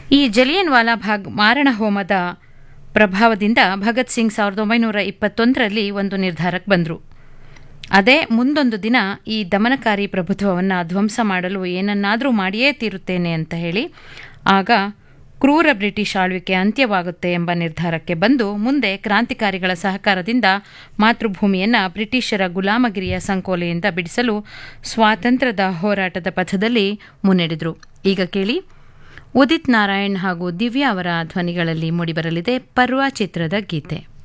ಈ ಜಲಿಯನ್ ವಾಲಾ ಬಾಗ್ ಮಾರಣ ಹೋಮದ ಪ್ರಭಾವದಿಂದ ಭಗತ್ ಸಿಂಗ್ ಸಾವಿರದ ಒಂಬೈನೂರ ಇಪ್ಪತ್ತೊಂದರಲ್ಲಿ ಒಂದು ನಿರ್ಧಾರಕ್ಕೆ ಬಂದರು ಅದೇ ಮುಂದೊಂದು ದಿನ ಈ ದಮನಕಾರಿ ಪ್ರಭುತ್ವವನ್ನು ಧ್ವಂಸ ಮಾಡಲು ಏನನ್ನಾದರೂ ಮಾಡಿಯೇ ತೀರುತ್ತೇನೆ ಅಂತ ಹೇಳಿ ಆಗ ಕ್ರೂರ ಬ್ರಿಟಿಷ್ ಆಳ್ವಿಕೆ ಅಂತ್ಯವಾಗುತ್ತೆ ಎಂಬ ನಿರ್ಧಾರಕ್ಕೆ ಬಂದು ಮುಂದೆ ಕ್ರಾಂತಿಕಾರಿಗಳ ಸಹಕಾರದಿಂದ ಮಾತೃಭೂಮಿಯನ್ನು ಬ್ರಿಟಿಷರ ಗುಲಾಮಗಿರಿಯ ಸಂಕೋಲೆಯಿಂದ ಬಿಡಿಸಲು ಸ್ವಾತಂತ್ರ್ಯದ ಹೋರಾಟದ ಪಥದಲ್ಲಿ ಮುನ್ನಡೆದರು ಈಗ ಕೇಳಿ ಉದಿತ್ ನಾರಾಯಣ್ ಹಾಗೂ ದಿವ್ಯಾ ಅವರ ಧ್ವನಿಗಳಲ್ಲಿ ಮೂಡಿಬರಲಿದೆ ಪರ್ವ ಚಿತ್ರದ ಗೀತೆ